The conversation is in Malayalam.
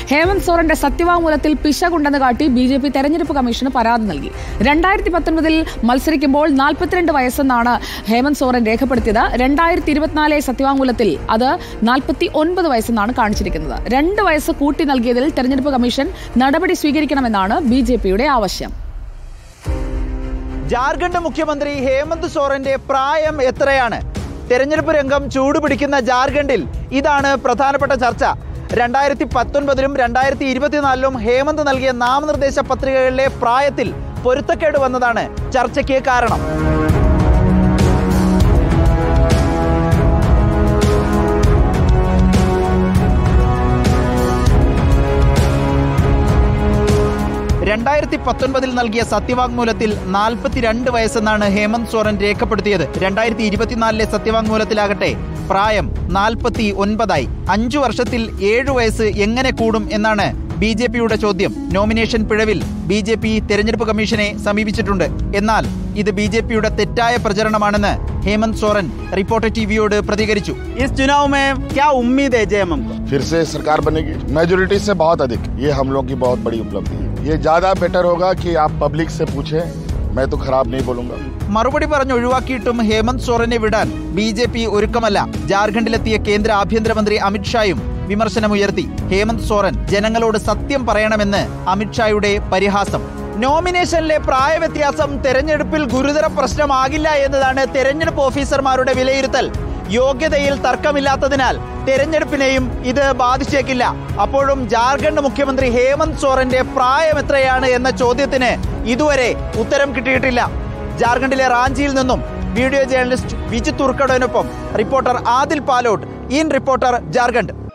ഹേമന്ത് സോറന്റെ സത്യവാങ്മൂലത്തിൽ പിശകുണ്ടെന്ന് കാട്ടി ബി ജെ പി തെരഞ്ഞെടുപ്പ് കമ്മീഷന് പരാതി നൽകി രണ്ടായിരത്തി പത്തൊൻപതിൽ മത്സരിക്കുമ്പോൾ നാൽപ്പത്തിരണ്ട് വയസ്സെന്നാണ് ഹേമന്ത് സോറൻ രേഖപ്പെടുത്തിയത് രണ്ടായിരത്തി ഇരുപത്തിനാലെ സത്യവാങ്മൂലത്തിൽ അത് നാൽപ്പത്തി ഒൻപത് വയസ്സെന്നാണ് കാണിച്ചിരിക്കുന്നത് രണ്ട് വയസ്സ് കൂട്ടി നൽകിയതിൽ തെരഞ്ഞെടുപ്പ് കമ്മീഷൻ നടപടി സ്വീകരിക്കണമെന്നാണ് ബി ജെ പിയുടെ ആവശ്യം ജാർഖണ്ഡ് മുഖ്യമന്ത്രി ഹേമന്ത് സോറന്റെ പ്രായം എത്രയാണ് തെരഞ്ഞെടുപ്പ് രംഗം ചൂടുപിടിക്കുന്ന ജാർഖണ്ഡിൽ ഇതാണ് പ്രധാനപ്പെട്ട ചർച്ച രണ്ടായിരത്തി പത്തൊൻപതിലും രണ്ടായിരത്തി ഇരുപത്തിനാലിലും ഹേമന്ത് നൽകിയ നാമനിർദ്ദേശ പത്രികകളിലെ പ്രായത്തിൽ പൊരുത്തക്കേട് വന്നതാണ് ചർച്ചയ്ക്ക് കാരണം രണ്ടായിരത്തി പത്തൊൻപതിൽ നൽകിയ സത്യവാങ്മൂലത്തിൽ നാൽപ്പത്തിരണ്ട് വയസ്സെന്നാണ് ഹേമന്ത് സോറൻ രേഖപ്പെടുത്തിയത് രണ്ടായിരത്തി ഇരുപത്തിനാലിലെ സത്യവാങ്മൂലത്തിലാകട്ടെ പ്രായം നാൽപ്പത്തി ഒൻപതായി അഞ്ചു വർഷത്തിൽ ഏഴു വയസ്സ് എങ്ങനെ കൂടും എന്നാണ് ബി ജെ പിയുടെ ചോദ്യം നോമിനേഷൻ പിഴവിൽ ബി ജെ പി തെരഞ്ഞെടുപ്പ് കമ്മീഷനെ സമീപിച്ചിട്ടുണ്ട് എന്നാൽ ഇത് ബി ജെ പിയുടെ തെറ്റായ പ്രചരണമാണെന്ന് ഹേമന്ത് സോറൻ റിപ്പോർട്ടർ ടിവിയോട് പ്രതികരിച്ചു इस चुनाव में क्या उम्मीद है जय हमको फिर से सरकार बनेगी मेजोरिटी से बहुत अधिक ये हम लोग की बहुत बड़ी उपलब्धि है ये ज्यादा बेटर होगा कि आप पब्लिक से पूछें मैं तो खराब नहीं बोलूंगा മറുപടി പറഞ്ഞ് ഒഴിവാക്കിയിട്ടും ഹേമന്ത് സോറനെ വിടാൻ ബി ജെ പി ഒരുക്കമല്ല ജാർഖണ്ഡിലെത്തിയ കേന്ദ്ര ആഭ്യന്തരമന്ത്രി അമിത്ഷായും വിമർശനമുയർത്തി ഹേമന്ത് സോറൻ ജനങ്ങളോട് സത്യം പറയണമെന്ന് അമിത്ഷായുടെ പരിഹാസം നോമിനേഷനിലെ പ്രായവ്യത്യാസം തെരഞ്ഞെടുപ്പിൽ ഗുരുതര പ്രശ്നമാകില്ല എന്നതാണ് തെരഞ്ഞെടുപ്പ് ഓഫീസർമാരുടെ വിലയിരുത്തൽ യോഗ്യതയിൽ തർക്കമില്ലാത്തതിനാൽ തെരഞ്ഞെടുപ്പിനെയും ഇത് ബാധിച്ചേക്കില്ല അപ്പോഴും ജാർഖണ്ഡ് മുഖ്യമന്ത്രി ഹേമന്ത് സോറന്റെ പ്രായം എത്രയാണ് എന്ന ചോദ്യത്തിന് ഇതുവരെ ഉത്തരം കിട്ടിയിട്ടില്ല ജാർഖണ്ഡിലെ റാഞ്ചിയിൽ നിന്നും വീഡിയോ ജേർണലിസ്റ്റ് വിജിത് ഉർക്കടനൊപ്പം reporter Adil Palode in reporter Jharkhand